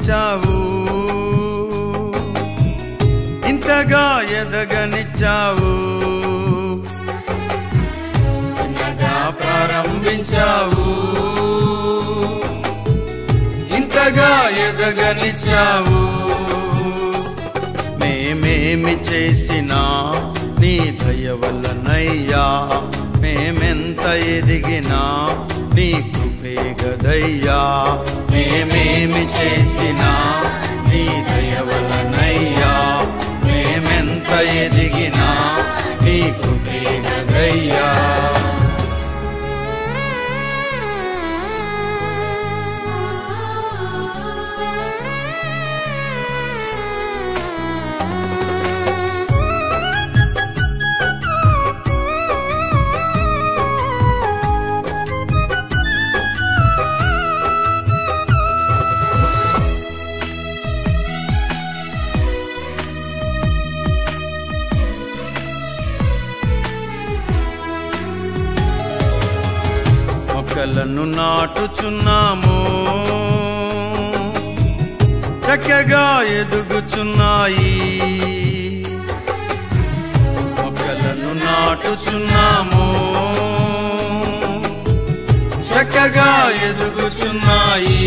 ప్రారంభించావు ఇంతగా ఎదగనిచ్చావు చిన్నగా ప్రారంభించావు ఇంతగా ఎదగనిచ్చావు మేమేమి చేసినా నీ దయ వల్లనయ్యా మేమెంత ఎదిగినా నీ కృపే గదయ్యా మేమేమి చేసినా నీ దయ వల్లనయ్యా మేమెంత ఎదిగినా నీ కృపే గదయ్యా మొక్కలను నాటుచున్నాము చక్కగా ఎదుగుచున్నాయి మొక్కలను నాటుచున్నాము చక్కగా ఎదుగుచున్నాయి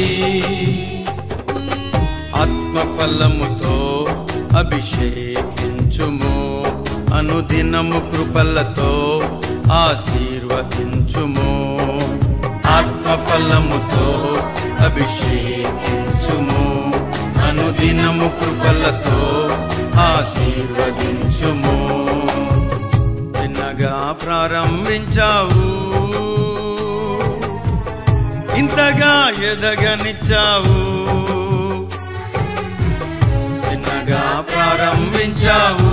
ఆత్మఫలముతో అభిషేకించుము అనుదినము కృపలతో ఆశీర్వదించుము ఆత్మఫలముతో అభిషేకించుము అనుదినము కృపలతో ఆశీర్వదించుము చిన్నగా ప్రారంభించావు ఇంతగా ఎదగనిచ్చావు చిన్నగా ప్రారంభించావు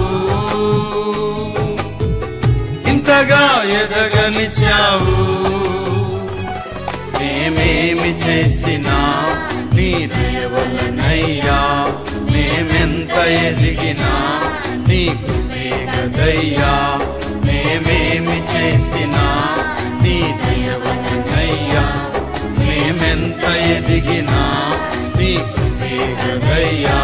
ఇంతగా ఎదగనిచ్చావు మేమేమి చేసినా నీ దేవలనయ్యా మేమెంత ఎదిగినా నీ కృపే గదయ్యా మేమేమి చేసినా నీ దేవలనయ్యా మేమెంత ఎదిగినా నీ కృపే గదయ్యా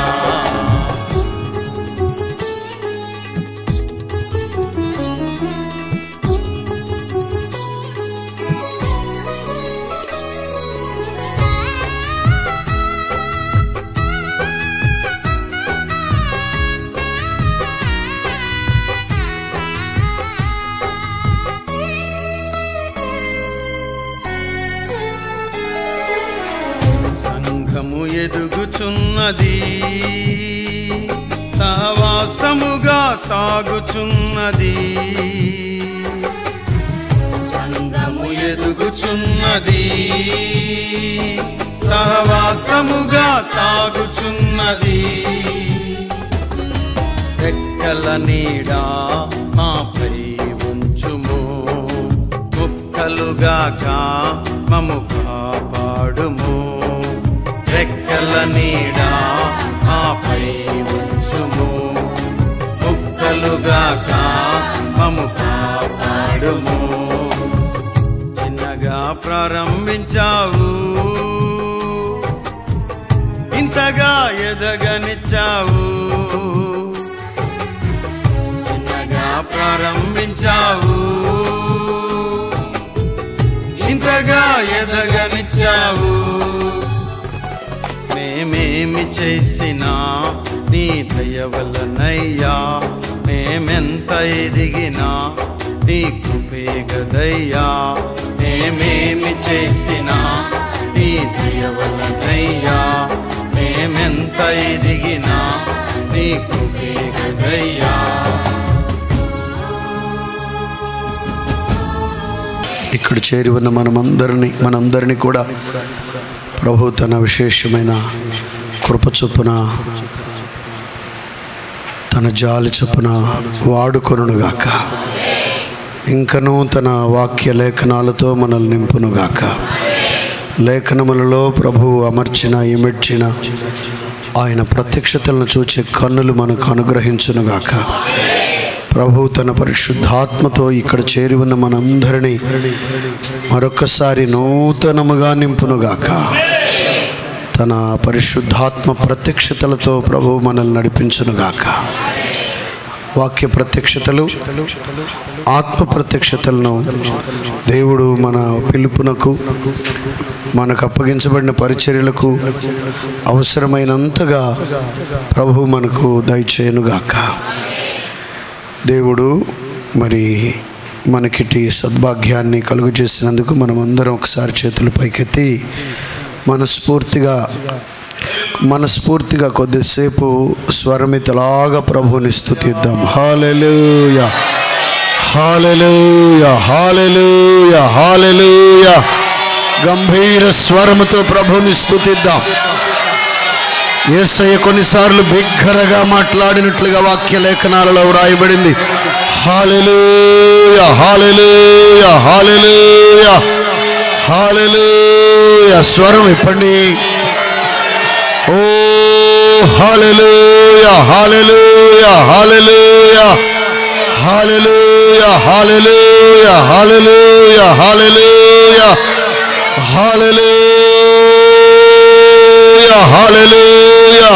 సంఘము ఎదుగుచున్నది సహవాసముగా సాగుచున్నది సంఘము ఎదుగుచున్నది సహవాసముగా సాగుచున్నది రెక్కల నీడా మాపై ఉంచుము ముక్కలుగాక మము కాపాడుము రెక్కల నీడా మాపై ఉంచుము ముక్కలుగాక మము కాపాడుము చిన్నగా ప్రారంభించావు ఇంతగా ఎదగనిచ్చావు చిన్నగా ప్రారంభించావు ఇంతగా ఎదగనిచ్చావు మేమేమి చేసినా నీ దయ వల్లనయ్యా మేమెంత ఎదిగినా నీ కృపే గదయ్యా మేమేమి చేసినా నీ దయ వల్లనయ్యా మేమెంత ఎదిగినా నీ కృపే గదయ్యా ఇక్కడ చేరి ఉన్న మనమందరినీ మనందరినీ కూడా ప్రభు తన విశేషమైన కృప చొప్పున తన జాలి చొప్పున వాడుకొనుగాక ఇంకనూ తన వాక్య లేఖనాలతో మనల్ని నింపునుగాక లేఖనములలో ప్రభు అమర్చిన ఇమిడ్చిన ఆయన ప్రత్యక్షతలను చూచే కన్నులు మనకు అనుగ్రహించునుగాక ప్రభు తన పరిశుద్ధాత్మతో ఇక్కడ చేరి ఉన్న మనందరినీ మరొకసారి నూతనముగా నింపునుగాక తన పరిశుద్ధాత్మ ప్రత్యక్షతలతో ప్రభు మనల్ని నడిపించునుగాక వాక్య ప్రత్యక్షతలు ఆత్మ ప్రత్యక్షతలను దేవుడు మన పిలుపునకు మనకు అప్పగించబడిన పరిచర్యలకు అవసరమైనంతగా ప్రభు మనకు దయచేయనుగాక దేవుడు మరి మనకిటి సద్భాగ్యాన్ని కలుగు చేసినందుకు మనం అందరం ఒకసారి చేతులు పైకెత్తి మనస్ఫూర్తిగా మనస్ఫూర్తిగా కొద్దిసేపు స్వరమితలాగా ప్రభుని స్థుతిద్దాం హాలెలూయ హాలెలూయ హాలెలూయ హాలెలూయ గంభీర స్వరముతో ప్రభుని స్థుతిద్దాం ఏసయ్య కొన్నిసార్లు బిగ్గరగా మాట్లాడినట్లుగా వాక్య లేఖనాలలో వ్రాయబడింది హాలెలూయ హాలెలూయ హాలెలూయ హాలెలూయ స్వరం ఇప్పండి ఓ hallelujah hallelujah hallelujah hallelujah hallelujah hallelujah hallelujah hallelujah hallelujah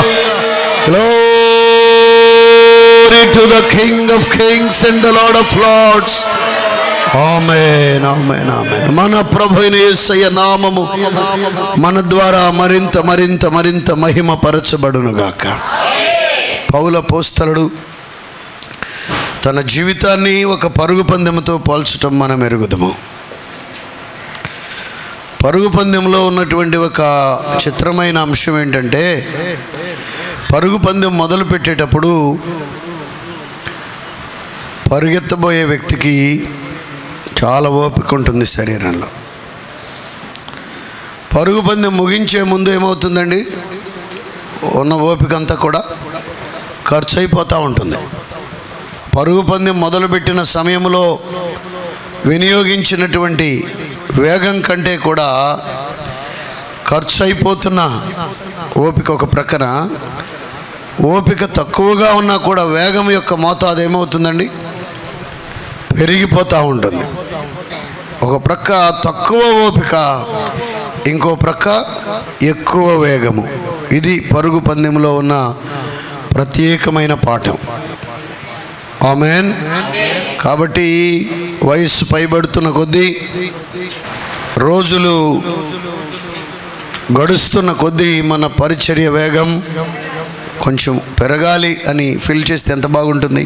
glory to the king of kings and the lord of lords amen amen amen మన ప్రభు అయిన యేసయ్య నామము మన ద్వారా మరింత మరింత మరింత మహిమ పరచబడునుగాక పౌల పోస్తలుడు తన జీవితాన్ని ఒక పరుగు పందెంతో పోల్చటం మనం ఎరుగుదము పరుగు పందెంలో ఉన్నటువంటి ఒక చిత్రమైన అంశం ఏంటంటే పరుగు పందెం మొదలు పెట్టేటప్పుడు పరుగెత్తబోయే వ్యక్తికి చాలా ఓపిక ఉంటుంది శరీరంలో పరుగు పందెం ముగించే ముందు ఏమవుతుందండి ఉన్న ఓపిక అంతా కూడా ఖర్చు అయిపోతూ ఉంటుంది పరుగు పందెం మొదలుపెట్టిన సమయంలో వినియోగించినటువంటి వేగం కంటే కూడా ఖర్చు అయిపోతున్న ఓపిక ఒక ప్రక్కన ఓపిక తక్కువగా ఉన్నా కూడా వేగం యొక్క మోతాదు ఏమవుతుందండి పెరిగిపోతూ ఉంటుంది ఒక ప్రక్క తక్కువ ఓపిక ఇంకో ప్రక్క ఎక్కువ వేగము ఇది పరుగు పందెంలో ఉన్న ప్రత్యేకమైన పాఠం ఆమెన్ కాబట్టి వయస్సు పైబడుతున్న కొద్దీ రోజులు గడుస్తున్న కొద్దీ మన పరిచర్య వేగం కొంచెం పెరగాలి అని ఫీల్ చేస్తే ఎంత బాగుంటుంది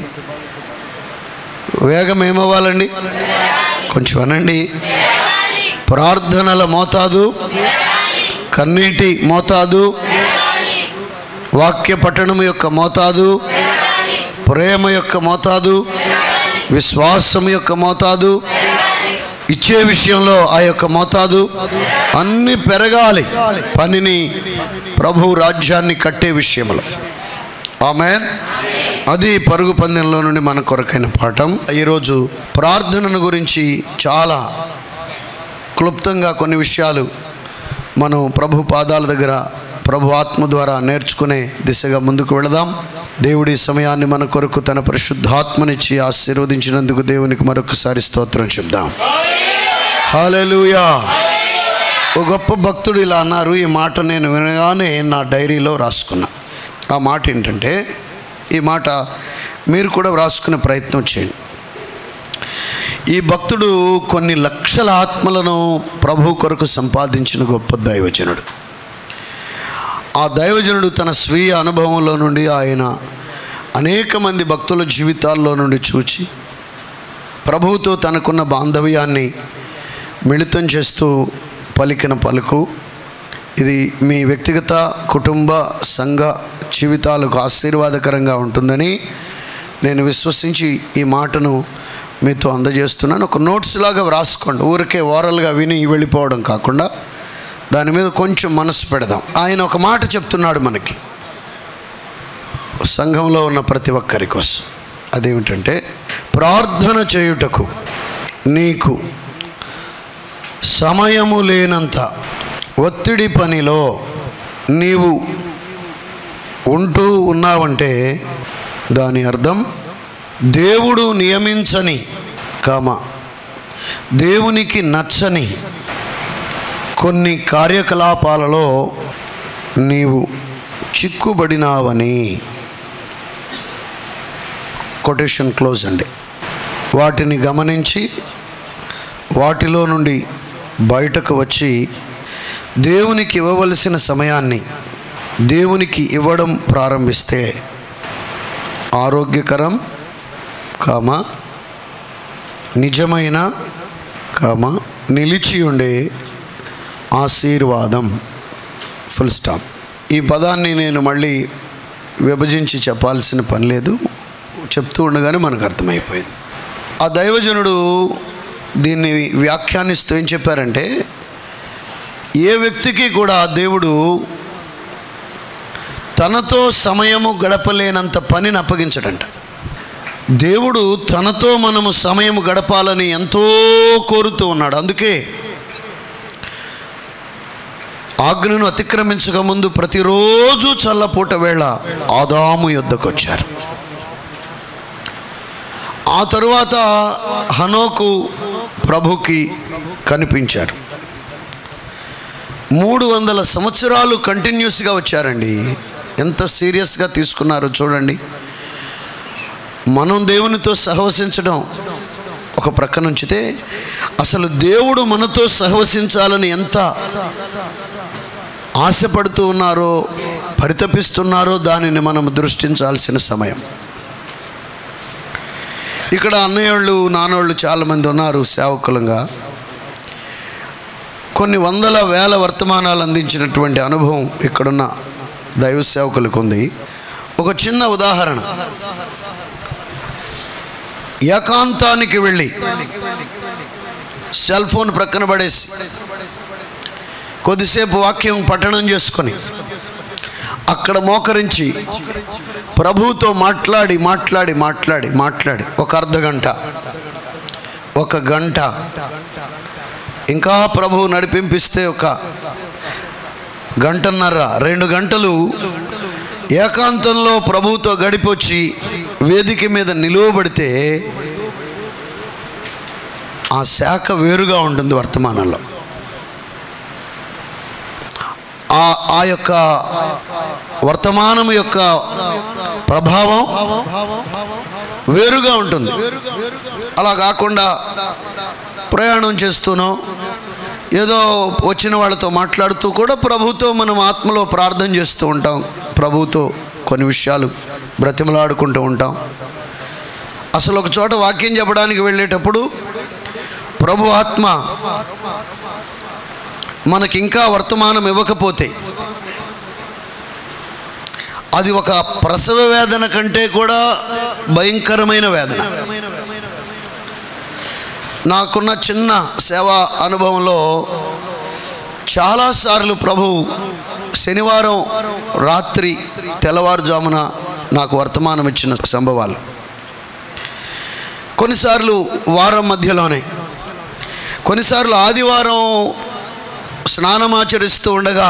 వేగం ఏమవ్వాలండి కొంచెం అనండి ప్రార్థనల మోతాదు కన్నీటి మోతాదు వాక్య పట్టణం యొక్క మోతాదు ప్రేమ యొక్క మోతాదు విశ్వాసం యొక్క మోతాదు ఇచ్చే విషయంలో ఆ యొక్క మోతాదు అన్ని పెరగాలి పనిని ప్రభు రాజ్యాన్ని కట్టే విషయంలో ఆమె అది పరుగు పందెంలో నుండి మన కొరకైన పాఠం ఈరోజు ప్రార్థనను గురించి చాలా క్లుప్తంగా కొన్ని విషయాలు మనం ప్రభు పాదాల దగ్గర ప్రభు ఆత్మ ద్వారా నేర్చుకునే దిశగా ముందుకు వెళదాం దేవుడి సమయాన్ని మన కొరకు తన పరిశుద్ధాత్మనిచ్చి ఆశీర్వదించినందుకు దేవునికి మరొకసారి స్తోత్రం చెప్దాం హాలెలూయా ఒక గొప్ప భక్తుడు ఇలా అన్నారు ఈ మాట నేను వినగానే నా డైరీలో రాసుకున్నా ఆ మాట ఏంటంటే ఈ మాట మీరు కూడా వ్రాసుకునే ప్రయత్నం చేయండి ఈ భక్తుడు కొన్ని లక్షల ఆత్మలను ప్రభు కొరకు సంపాదించిన గొప్ప దైవజనుడు ఆ దైవజనుడు తన స్వీయ అనుభవంలో నుండి ఆయన అనేక మంది భక్తుల జీవితాల్లో నుండి చూచి ప్రభువుతో తనకున్న బాంధవ్యాన్ని మిళితం చేస్తూ పలికిన పలుకు ఇది మీ వ్యక్తిగత కుటుంబ సంఘ జీవితాలకు ఆశీర్వాదకరంగా ఉంటుందని నేను విశ్వసించి ఈ మాటను మీతో అందజేస్తున్నాను ఒక నోట్స్ లాగా వ్రాసుకోండి ఊరికే ఓరల్గా విని వెళ్ళిపోవడం కాకుండా దాని మీద కొంచెం మనసు పెడదాం ఆయన ఒక మాట చెప్తున్నాడు మనకి సంఘంలో ఉన్న ప్రతి ఒక్కరి కోసం అదేమిటంటే ప్రార్థన చేయుటకు నీకు సమయము లేనంత ఒత్తిడి పనిలో నీవు ఉంటూ ఉన్నావంటే దాని అర్థం దేవుడు నియమించని కామ దేవునికి నచ్చని కొన్ని కార్యకలాపాలలో నీవు చిక్కుబడినావని కొటేషన్ క్లోజ్ అండి వాటిని గమనించి వాటిలో నుండి బయటకు వచ్చి దేవునికి ఇవ్వవలసిన సమయాన్ని దేవునికి ఇవ్వడం ప్రారంభిస్తే ఆరోగ్యకరం కామ నిజమైన కామ నిలిచి ఉండే ఆశీర్వాదం ఫుల్ స్టాప్ ఈ పదాన్ని నేను మళ్ళీ విభజించి చెప్పాల్సిన పని లేదు చెప్తూ ఉండగానే మనకు అర్థమైపోయింది ఆ దైవజనుడు దీన్ని వ్యాఖ్యానిస్తూ ఏం చెప్పారంటే ఏ వ్యక్తికి కూడా దేవుడు తనతో సమయము గడపలేనంత పనిని అప్పగించడంట దేవుడు తనతో మనము సమయం గడపాలని ఎంతో కోరుతూ ఉన్నాడు అందుకే ఆజ్ఞను అతిక్రమించక ముందు ప్రతిరోజు చల్లపూట వేళ ఆదాము యుద్ధకు వచ్చారు ఆ తరువాత హనోకు ప్రభుకి కనిపించారు మూడు వందల సంవత్సరాలు కంటిన్యూస్గా వచ్చారండి ఎంత సీరియస్గా తీసుకున్నారో చూడండి మనం దేవునితో సహవసించడం ఒక ప్రక్కన ఉంచితే అసలు దేవుడు మనతో సహవసించాలని ఎంత ఆశపడుతూ ఉన్నారో పరితపిస్తున్నారో దానిని మనం దృష్టించాల్సిన సమయం ఇక్కడ అన్నయ్యోళ్ళు నాన్నోళ్ళు చాలామంది ఉన్నారు సేవకులంగా కొన్ని వందల వేల వర్తమానాలు అందించినటువంటి అనుభవం ఇక్కడున్న దైవ సేవకులకు ఉంది ఒక చిన్న ఉదాహరణ ఏకాంతానికి వెళ్ళి సెల్ ఫోన్ ప్రక్కన పడేసి కొద్దిసేపు వాక్యం పఠనం చేసుకొని అక్కడ మోకరించి ప్రభువుతో మాట్లాడి మాట్లాడి మాట్లాడి మాట్లాడి ఒక అర్ధ గంట ఒక గంట ఇంకా ప్రభువు నడిపింపిస్తే ఒక గంటన్నర రెండు గంటలు ఏకాంతంలో ప్రభువుతో గడిపొచ్చి వేదిక మీద నిలువబడితే ఆ శాఖ వేరుగా ఉంటుంది వర్తమానంలో ఆ ఆ యొక్క వర్తమానం యొక్క ప్రభావం వేరుగా ఉంటుంది అలా కాకుండా ప్రయాణం చేస్తూనో ఏదో వచ్చిన వాళ్ళతో మాట్లాడుతూ కూడా ప్రభుతో మనం ఆత్మలో ప్రార్థన చేస్తూ ఉంటాం ప్రభుతో కొన్ని విషయాలు బ్రతిమలాడుకుంటూ ఉంటాం అసలు ఒక చోట వాక్యం చెప్పడానికి వెళ్ళేటప్పుడు ప్రభు ఆత్మ మనకి ఇంకా వర్తమానం ఇవ్వకపోతే అది ఒక ప్రసవ వేదన కంటే కూడా భయంకరమైన వేదన నాకున్న చిన్న సేవా అనుభవంలో చాలాసార్లు ప్రభు శనివారం రాత్రి తెల్లవారుజామున నాకు వర్తమానం ఇచ్చిన సంభవాలు కొన్నిసార్లు వారం మధ్యలోనే కొన్నిసార్లు ఆదివారం స్నానమాచరిస్తూ ఉండగా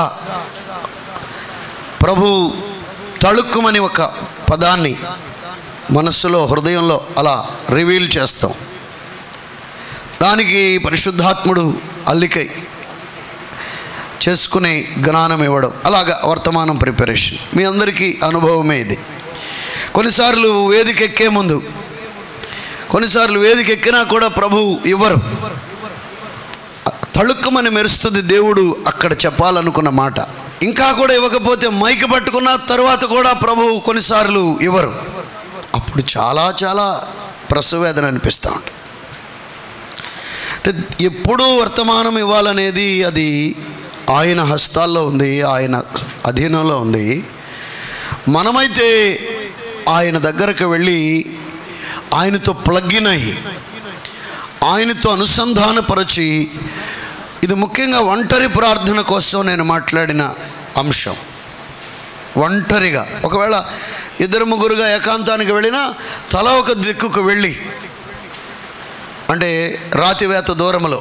ప్రభు తళుక్కుమని ఒక పదాన్ని మనస్సులో హృదయంలో అలా రివీల్ చేస్తాం దానికి పరిశుద్ధాత్ముడు అల్లికై చేసుకునే జ్ఞానం ఇవ్వడం అలాగా వర్తమానం ప్రిపరేషన్ మీ అందరికీ అనుభవమే ఇది కొన్నిసార్లు వేదిక ఎక్కే ముందు కొన్నిసార్లు వేదిక ఎక్కినా కూడా ప్రభు ఇవ్వరు తళుక్కుమని మెరుస్తుంది దేవుడు అక్కడ చెప్పాలనుకున్న మాట ఇంకా కూడా ఇవ్వకపోతే మైక్ పట్టుకున్న తర్వాత కూడా ప్రభు కొన్నిసార్లు ఇవ్వరు అప్పుడు చాలా చాలా ప్రసవేదన అనిపిస్తూ ఉంటుంది అంటే ఎప్పుడూ వర్తమానం ఇవ్వాలనేది అది ఆయన హస్తాల్లో ఉంది ఆయన అధీనంలో ఉంది మనమైతే ఆయన దగ్గరకు వెళ్ళి ఆయనతో ప్లగ్గిన్ అయ్యి ఆయనతో అనుసంధానపరచి ఇది ముఖ్యంగా ఒంటరి ప్రార్థన కోసం నేను మాట్లాడిన అంశం ఒంటరిగా ఒకవేళ ఇద్దరు ముగ్గురుగా ఏకాంతానికి వెళ్ళినా తల ఒక దిక్కుకు వెళ్ళి అంటే రాతివేత దూరములో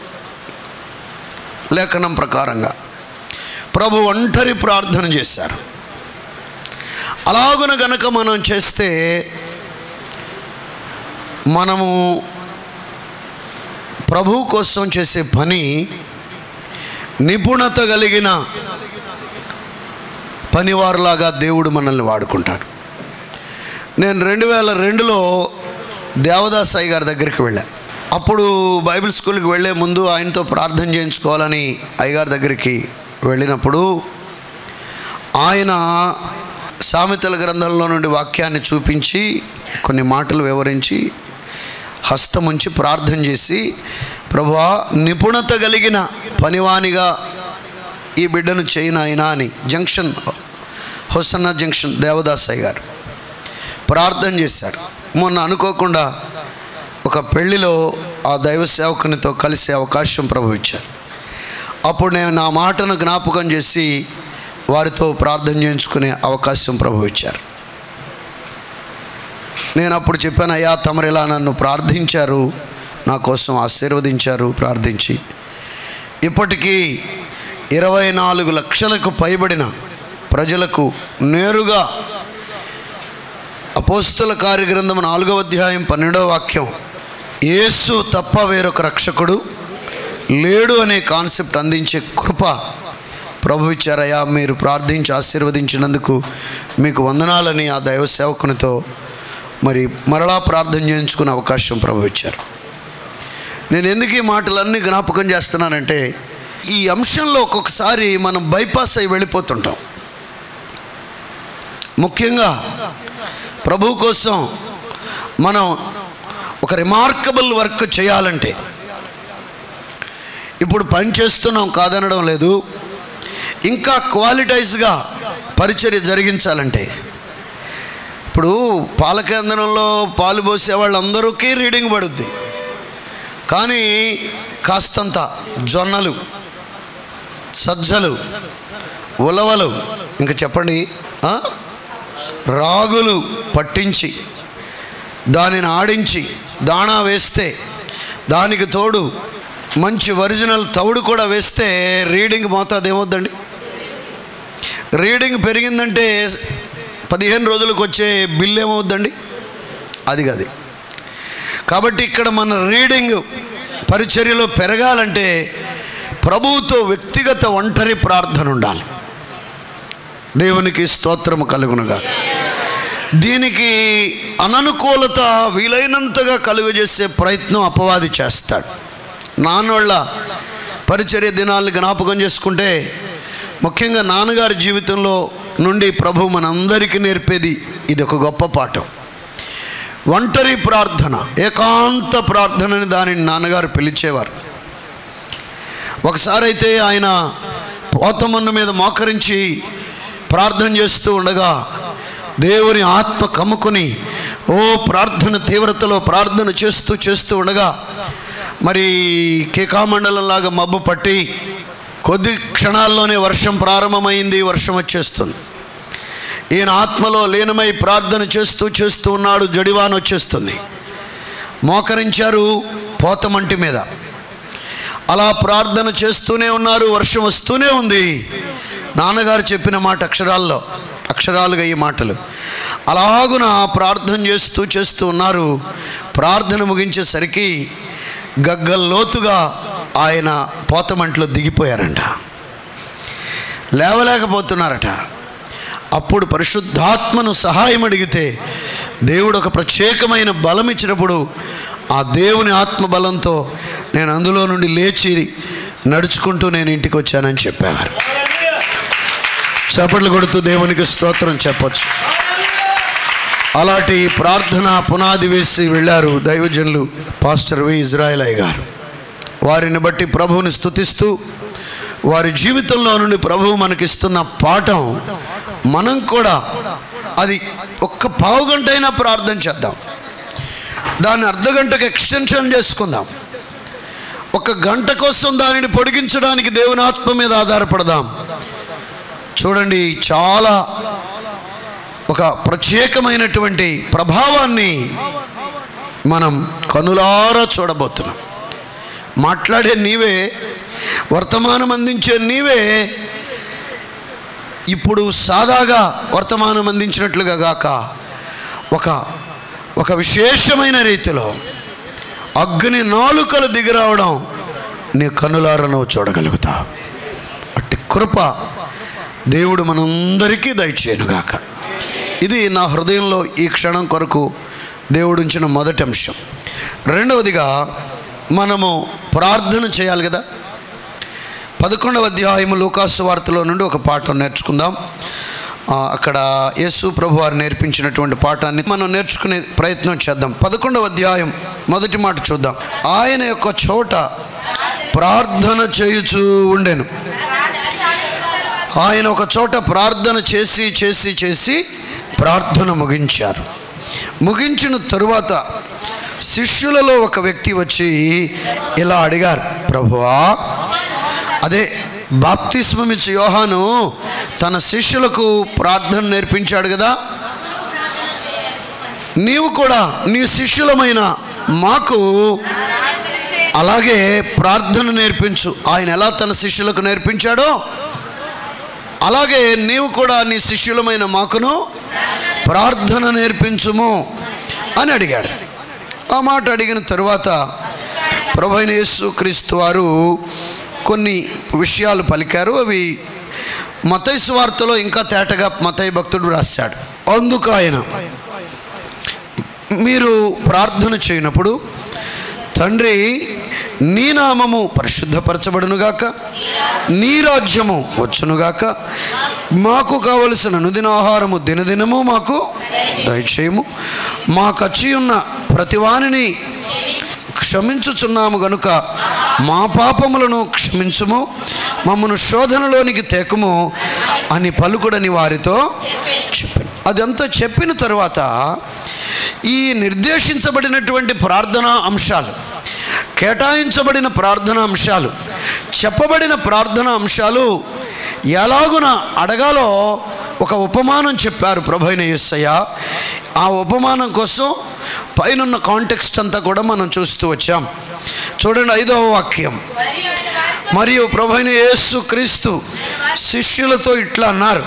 లేఖనం ప్రకారంగా ప్రభు ఒంటరి ప్రార్థన చేశారు అలాగున గనక మనం చేస్తే మనము ప్రభు కోసం చేసే పని నిపుణత కలిగిన పనివారులాగా దేవుడు మనల్ని వాడుకుంటాడు నేను రెండు వేల రెండులో దేవదాస్ అయ్య గారి దగ్గరికి వెళ్ళా అప్పుడు బైబిల్ స్కూల్కి వెళ్ళే ముందు ఆయనతో ప్రార్థన చేయించుకోవాలని అయ్యగారి దగ్గరికి వెళ్ళినప్పుడు ఆయన సామెతల గ్రంథంలో నుండి వాక్యాన్ని చూపించి కొన్ని మాటలు వివరించి హస్తముంచి ప్రార్థన చేసి ప్రభువా నిపుణత కలిగిన పనివానిగా ఈ బిడ్డను చేయను ఆయన అని జంక్షన్ హొసన్న జంక్షన్ దేవదాసయ్య గారు ప్రార్థన చేశారు మొన్న అనుకోకుండా ఒక పెళ్లిలో ఆ దైవ సేవకునితో కలిసే అవకాశం ప్రభు ఇచ్చారు అప్పుడు నేను నా మాటను జ్ఞాపకం చేసి వారితో ప్రార్థన చేయించుకునే అవకాశం ప్రభు ఇచ్చారు నేను అప్పుడు చెప్పాను అయ్యా తమరు ఇలా నన్ను ప్రార్థించారు నా కోసం ఆశీర్వదించారు ప్రార్థించి ఇప్పటికీ ఇరవై నాలుగు లక్షలకు పైబడిన ప్రజలకు నేరుగా అపోస్తుల కార్యగ్రంథం నాలుగవ అధ్యాయం పన్నెండవ వాక్యం యేసు తప్ప వేరొక రక్షకుడు లేడు అనే కాన్సెప్ట్ అందించే కృప ప్రభు ఇచ్చారయ్యా మీరు ప్రార్థించి ఆశీర్వదించినందుకు మీకు వందనాలని ఆ దైవ సేవకునితో మరి మరలా ప్రార్థన చేయించుకునే అవకాశం ప్రభు ఇచ్చారు నేను ఎందుకు ఈ మాటలన్నీ జ్ఞాపకం చేస్తున్నానంటే ఈ అంశంలో ఒక్కొక్కసారి మనం బైపాస్ అయి వెళ్ళిపోతుంటాం ముఖ్యంగా ప్రభు కోసం మనం ఒక రిమార్కబుల్ వర్క్ చేయాలంటే ఇప్పుడు పని చేస్తున్నాం కాదనడం లేదు ఇంకా క్వాలిటైజ్గా పరిచర్య జరిగించాలంటే ఇప్పుడు పాల కేంద్రంలో పాలు పోసే వాళ్ళందరికీ రీడింగ్ పడుద్ది కానీ కాస్తంత జొన్నలు సజ్జలు ఉలవలు ఇంకా చెప్పండి ఆ? రాగులు పట్టించి దానిని ఆడించి దాణా వేస్తే దానికి తోడు మంచి ఒరిజినల్ తౌడు కూడా వేస్తే రీడింగ్ మోతాదు ఏమవుద్దండి రీడింగ్ పెరిగిందంటే పదిహేను రోజులకు వచ్చే బిల్ ఏమవుద్దండి అది గది కాబట్టి ఇక్కడ మన రీడింగ్ పరిచర్యలో పెరగాలంటే ప్రభువుతో వ్యక్తిగత ఒంటరి ప్రార్థన ఉండాలి దేవునికి స్తోత్రము కలుగునుగా దీనికి అననుకూలత వీలైనంతగా కలుగజేసే ప్రయత్నం అపవాది చేస్తాడు నాన్నోళ్ళ పరిచర్య దినాలను జ్ఞాపకం చేసుకుంటే ముఖ్యంగా నాన్నగారి జీవితంలో నుండి ప్రభు మనందరికీ నేర్పేది ఇది ఒక గొప్ప పాఠం ఒంటరి ప్రార్థన ఏకాంత ప్రార్థనని దానిని నాన్నగారు పిలిచేవారు ఒకసారి అయితే ఆయన పోతమన్ను మీద మోకరించి ప్రార్థన చేస్తూ ఉండగా దేవుని ఆత్మ కమ్ముకొని ఓ ప్రార్థన తీవ్రతలో ప్రార్థన చేస్తూ చేస్తూ ఉండగా మరి కేకామండలంలాగా మబ్బు పట్టి కొద్ది క్షణాల్లోనే వర్షం ప్రారంభమైంది వర్షం వచ్చేస్తుంది ఈయన ఆత్మలో లీనమై ప్రార్థన చేస్తూ చేస్తూ ఉన్నాడు జడివాన వచ్చేస్తుంది మోకరించారు పోతమంటి మీద అలా ప్రార్థన చేస్తూనే ఉన్నారు వర్షం వస్తూనే ఉంది నాన్నగారు చెప్పిన మాట అక్షరాల్లో అక్షరాలుగా ఈ మాటలు అలాగున ప్రార్థన చేస్తూ చేస్తూ ఉన్నారు ప్రార్థన ముగించేసరికి గగ్గల్లోతుగా ఆయన పోతమంట్లో దిగిపోయారంట లేవలేకపోతున్నారట అప్పుడు పరిశుద్ధాత్మను సహాయం అడిగితే దేవుడు ఒక ప్రత్యేకమైన బలం ఇచ్చినప్పుడు ఆ దేవుని ఆత్మ బలంతో నేను అందులో నుండి లేచి నడుచుకుంటూ నేను ఇంటికి వచ్చానని చెప్పేవారు చప్పట్లు కొడుతూ దేవునికి స్తోత్రం చెప్పొచ్చు అలాంటి ప్రార్థన పునాది వేసి వెళ్ళారు దైవజనులు పాస్టర్ వి ఇజ్రాయల్ అయ్య గారు వారిని బట్టి ప్రభువుని స్తుతిస్తూ వారి జీవితంలో నుండి ప్రభువు మనకిస్తున్న పాఠం మనం కూడా అది ఒక్క పావు గంట అయినా ప్రార్థన చేద్దాం దాన్ని అర్ధ గంటకు ఎక్స్టెన్షన్ చేసుకుందాం ఒక గంట కోసం దానిని పొడిగించడానికి దేవుని ఆత్మ మీద ఆధారపడదాం చూడండి చాలా ఒక ప్రత్యేకమైనటువంటి ప్రభావాన్ని మనం కనులారా చూడబోతున్నాం మాట్లాడే నీవే వర్తమానం అందించే నీవే ఇప్పుడు సాదాగా వర్తమానం అందించినట్లుగా గాక ఒక ఒక విశేషమైన రీతిలో అగ్ని నాలుకలు దిగిరావడం నీ కనులారా నువ్వు చూడగలుగుతావు అట్టి కృప దేవుడు మనందరికీ దయచేయనుగాక ఇది నా హృదయంలో ఈ క్షణం కొరకు దేవుడు ఉంచిన మొదటి అంశం రెండవదిగా మనము ప్రార్థన చేయాలి కదా పదకొండవ అధ్యాయము లూకాసు వార్తలో నుండి ఒక పాఠం నేర్చుకుందాం ఆ, అక్కడ యేసు ప్రభు వారు నేర్పించినటువంటి పాఠాన్ని మనం నేర్చుకునే ప్రయత్నం చేద్దాం పదకొండవ అధ్యాయం మొదటి మాట చూద్దాం ఆయన యొక్క చోట ప్రార్థన చేయుచూ ఉండెను ఆయన ఒక చోట ప్రార్థన చేసి చేసి చేసి ప్రార్థన ముగించారు ముగించిన తరువాత శిష్యులలో ఒక వ్యక్తి వచ్చి ఇలా అడిగారు ప్రభువా అదే బాప్తిస్మం ఇచ్చే యోహాను తన శిష్యులకు ప్రార్థన నేర్పించాడు కదా నీవు కూడా నీ శిష్యులమైన మాకు అలాగే ప్రార్థన నేర్పించు ఆయన ఎలా తన శిష్యులకు నేర్పించాడో అలాగే నీవు కూడా నీ శిష్యులమైన మాకును ప్రార్థన నేర్పించుము అని అడిగాడు ఆ మాట అడిగిన తరువాత ప్రభు అయిన యేసు క్రీస్తు వారు కొన్ని విషయాలు పలికారు అవి మతై వార్తలో ఇంకా తేటగా మతై భక్తుడు రాశాడు అందుకు ఆయన మీరు ప్రార్థన చేయనప్పుడు తండ్రి నీ నామము పరిశుద్ధపరచబడునుగాక నీ రాజ్యము వచ్చునుగాక మాకు కావలసిన అనుదిన ఆహారము దినదినము మాకు దయచేయము మాకు వచ్చి ఉన్న ప్రతివానిని క్షమించుచున్నాము గనుక మా పాపములను క్షమించుము మమ్మను శోధనలోనికి తేకము అని పలుకుడని వారితో చెప్పాను అదంతా చెప్పిన తరువాత ఈ నిర్దేశించబడినటువంటి ప్రార్థనా అంశాలు కేటాయించబడిన ప్రార్థనా అంశాలు చెప్పబడిన ప్రార్థనా అంశాలు ఎలాగున అడగాలో ఒక ఉపమానం చెప్పారు ప్రభైన యేసయ్య ఆ ఉపమానం కోసం పైనున్న కాంటెక్స్ట్ అంతా కూడా మనం చూస్తూ వచ్చాం చూడండి ఐదవ వాక్యం మరియు ప్రభైన యేసు క్రీస్తు శిష్యులతో ఇట్లా అన్నారు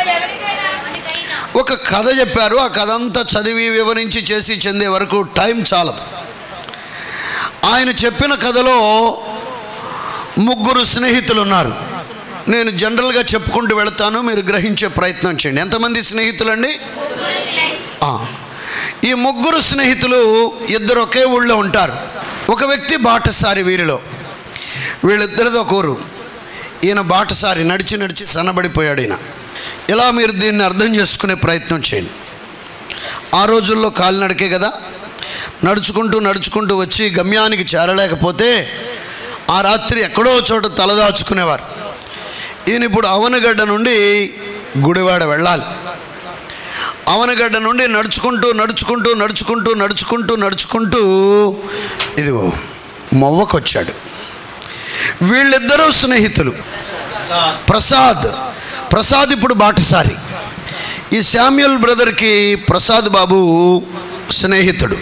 ఒక కథ చెప్పారు ఆ కథ అంతా చదివి వివరించి చేసి చెందే వరకు టైం చాలదు ఆయన చెప్పిన కథలో ముగ్గురు స్నేహితులు ఉన్నారు నేను జనరల్గా చెప్పుకుంటూ వెళతాను మీరు గ్రహించే ప్రయత్నం చేయండి ఎంతమంది స్నేహితులండి ఆ, ఈ ముగ్గురు స్నేహితులు ఇద్దరు ఒకే ఊళ్ళో ఉంటారు ఒక వ్యక్తి బాటసారి వీరిలో వీళ్ళిద్దరిదో కోరు ఈయన బాటసారి నడిచి నడిచి సన్నబడిపోయాడు ఈయన ఇలా మీరు దీన్ని అర్థం చేసుకునే ప్రయత్నం చేయండి ఆ రోజుల్లో కాలినడకే కదా నడుచుకుంటూ నడుచుకుంటూ వచ్చి గమ్యానికి చేరలేకపోతే ఆ రాత్రి ఎక్కడో చోట తలదాచుకునేవారు ఈయన ఇప్పుడు అవనగడ్డ నుండి గుడివాడ వెళ్ళాలి అవనగడ్డ నుండి నడుచుకుంటూ నడుచుకుంటూ నడుచుకుంటూ నడుచుకుంటూ నడుచుకుంటూ ఇదిగో మొవ్వకు వచ్చాడు వీళ్ళిద్దరూ స్నేహితులు ప్రసాద్ ప్రసాద్ ఇప్పుడు బాటసారి ఈ శామ్యుల్ బ్రదర్కి ప్రసాద్ బాబు స్నేహితుడు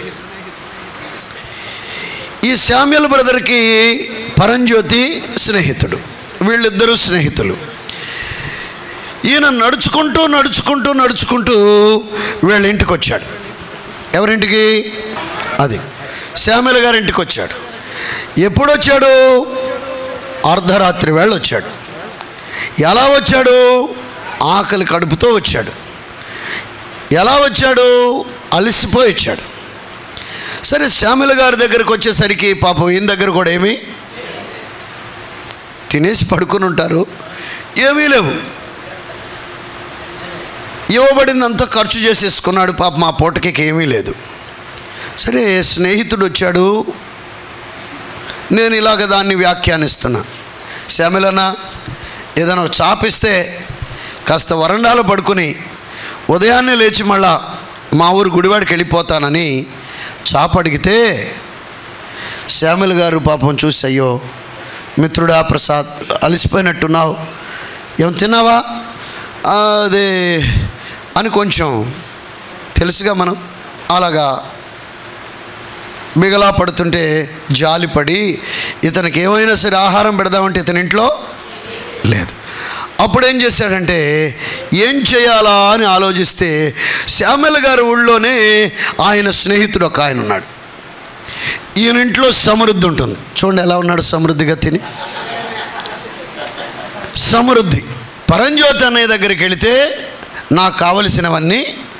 ఈ శామ్యుల్ బ్రదర్కి పరంజ్యోతి స్నేహితుడు వీళ్ళిద్దరూ స్నేహితులు ఈయన నడుచుకుంటూ నడుచుకుంటూ నడుచుకుంటూ వీళ్ళ ఇంటికి వచ్చాడు ఎవరింటికి అది శ్యామల గారి ఇంటికి వచ్చాడు ఎప్పుడు వచ్చాడు అర్ధరాత్రి వేళ వచ్చాడు ఎలా వచ్చాడు ఆకలి కడుపుతో వచ్చాడు ఎలా వచ్చాడు అలసిపోయి వచ్చాడు సరే శ్యామల గారి దగ్గరికి వచ్చేసరికి పాపం ఈయన దగ్గర కూడా ఏమి తినేసి పడుకుని ఉంటారు ఏమీ లేవు ఇవ్వబడిందంతా ఖర్చు చేసేసుకున్నాడు పాప మా పూటకి ఏమీ లేదు సరే స్నేహితుడు వచ్చాడు నేను ఇలాగ దాన్ని వ్యాఖ్యానిస్తున్నా శ్యామలన్న ఏదైనా ఒక చాపిస్తే కాస్త వరండాలో పడుకుని ఉదయాన్నే లేచి మళ్ళా మా ఊరు గుడివాడికి వెళ్ళిపోతానని చాప అడిగితే శ్యామల గారు పాపం చూసి అయ్యో మిత్రుడా ప్రసాద్ అలసిపోయినట్టున్నావు ఏం తిన్నావా "ఆ, అదే అని కొంచెం తెలుసుగా మనం అలాగా బిగలా పడుతుంటే జాలిపడి ఇతనికి ఏమైనా సరే ఆహారం పెడదామంటే ఇతని ఇంట్లో లేదు అప్పుడు ఏం చేశాడంటే ఏం చేయాలా అని ఆలోచిస్తే శ్యామల గారి ఊళ్ళోనే ఆయన స్నేహితుడు ఒక ఆయన ఉన్నాడు ఈయన ఇంట్లో సమృద్ధి ఉంటుంది చూడండి ఎలా ఉన్నాడు సమృద్ధిగా తిని సమృద్ధి పరంజ్యోతి అన్నయ్య దగ్గరికి వెళితే నాకు కావలసినవన్నీ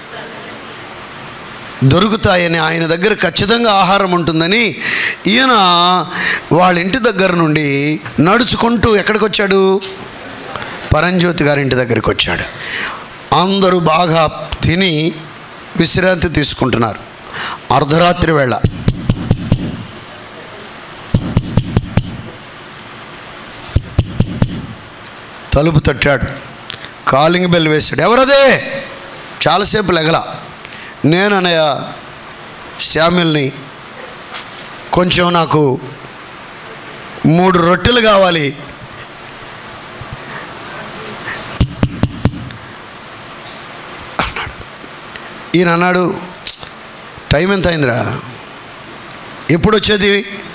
దొరుకుతాయని ఆయన దగ్గర ఖచ్చితంగా ఆహారం ఉంటుందని ఈయన వాళ్ళ ఇంటి దగ్గర నుండి నడుచుకుంటూ ఎక్కడికి వచ్చాడు పరంజ్యోతి గారి ఇంటి దగ్గరికి వచ్చాడు అందరూ బాగా తిని విశ్రాంతి తీసుకుంటున్నారు అర్ధరాత్రి వేళ తలుపు తట్టాడు కాలింగ్ బెల్ వేశాడు ఎవరదే చాలాసేపు లెగల నేను అనయ్య శామ్యుల్ని కొంచెం నాకు మూడు రొట్టెలు కావాలి అన్నాడు ఈయన అన్నాడు టైం ఎంత అయిందిరా ఎప్పుడు వచ్చేది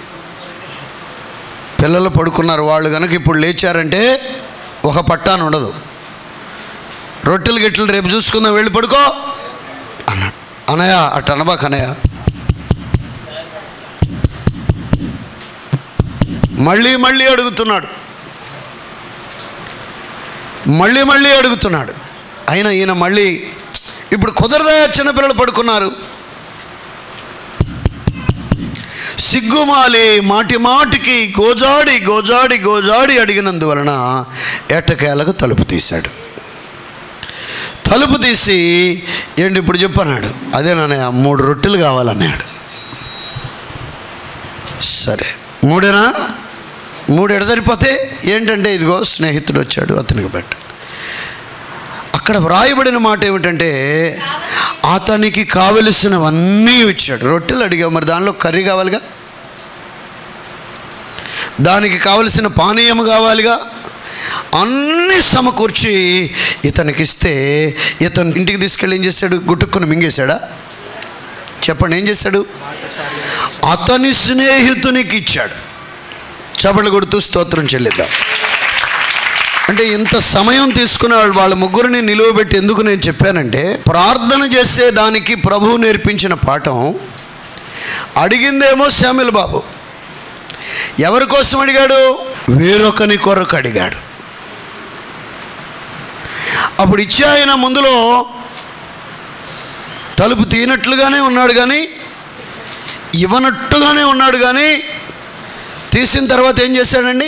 పిల్లలు పడుకున్నారు వాళ్ళు కనుక ఇప్పుడు లేచారంటే ఒక పట్టాను ఉండదు రొట్టెలు గిట్టెలు రేపు చూసుకుందాం వెళ్ళి పడుకో అన్నాడు అనయ్య అటు అనబాక అనయ్య మళ్ళీ మళ్ళీ అడుగుతున్నాడు మళ్ళీ మళ్ళీ అడుగుతున్నాడు అయినా ఈయన మళ్ళీ ఇప్పుడు కుదరదా చిన్నపిల్లలు పడుకున్నారు సిగ్గుమాలి మాటి మాటికి గోజాడి గోజాడి గోజాడి అడిగినందువలన ఏటకేలకు తలుపు తీశాడు తలుపు తీసి ఏంటి ఇప్పుడు చెప్పన్నాడు అదేనన్నయ్య మూడు రొట్టెలు కావాలన్నాడు సరే మూడేనా మూడు ఎడ సరిపోతే ఏంటంటే ఇదిగో స్నేహితుడు వచ్చాడు అతనికి పెట్ట అక్కడ వ్రాయబడిన మాట ఏమిటంటే అతనికి కావలసినవన్నీ ఇచ్చాడు రొట్టెలు అడిగావు మరి దానిలో కర్రీ కావాలిగా దానికి కావలసిన పానీయం కావాలిగా అన్నీ సమకూర్చి ఇతనికి ఇస్తే ఇతను ఇంటికి తీసుకెళ్ళి ఏం చేశాడు గుట్టుక్కుని మింగేశాడా చెప్పండి ఏం చేశాడు అతని స్నేహితునికి ఇచ్చాడు చపలు కొడుతూ స్తోత్రం చెల్లిద్దాం అంటే ఇంత సమయం తీసుకునే వాళ్ళు వాళ్ళ ముగ్గురిని నిలువబెట్టి ఎందుకు నేను చెప్పానంటే ప్రార్థన చేసే దానికి ప్రభువు నేర్పించిన పాఠం అడిగిందేమో శ్యామిల్ బాబు ఎవరి కోసం అడిగాడు వేరొకని కొరకు అడిగాడు అప్పుడు ఇచ్చే ఆయన ముందులో తలుపు తీనట్లుగానే ఉన్నాడు కానీ ఇవ్వనట్టుగానే ఉన్నాడు కానీ తీసిన తర్వాత ఏం చేశాడండి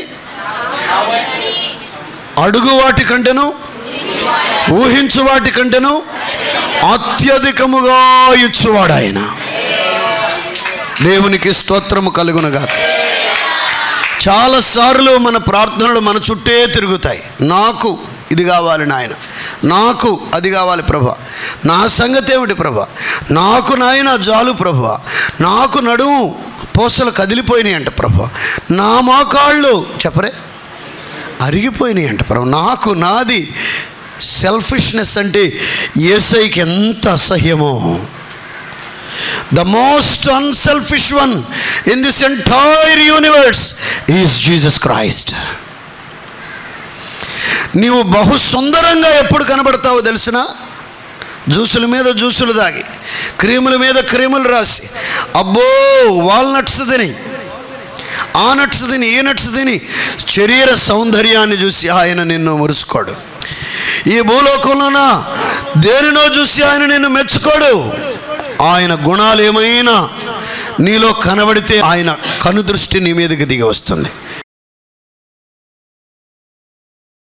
అడుగు వాటి కంటేను ఊహించు వాటి కంటేను అత్యధికముగా ఇచ్చువాడు ఆయన దేవునికి స్తోత్రము కలుగునుగా చాలాసార్లు మన ప్రార్థనలు మన చుట్టే తిరుగుతాయి నాకు ఇది కావాలి నాయన నాకు అది కావాలి ప్రభా నా సంగతి ఏమిటి ప్రభా నాకు నాయన జాలు ప్రభా నాకు నడుము పూసలు కదిలిపోయినాయి అంట ప్రభా నా మోకాళ్ళు చెప్పరే అరిగిపోయినాయి అంట ప్రభు నాకు నాది సెల్ఫిష్నెస్ అంటే ఏసైకి ఎంత అసహ్యమో the most unselfish one in this entire universe is Jesus Christ నీవు బహు సుందరంగా ఎప్పుడు కనబడతావో తెలిసిన జ్యూసుల మీద జ్యూసులు దాగి క్రీముల మీద క్రీములు రాసి అబ్బో వాల్నట్స్ తిని ఆ నట్స్ తిని ఈ నట్స్ తిని శరీర సౌందర్యాన్ని చూసి ఆయన నిన్ను మురుసుకోడు ఈ భూలోకంలోన దేనినో చూసి ఆయన నిన్ను మెచ్చుకోడు ఆయన గుణాలు ఏమైనా నీలో కనబడితే ఆయన కనుదృష్టి నీ మీదకి దిగి వస్తుంది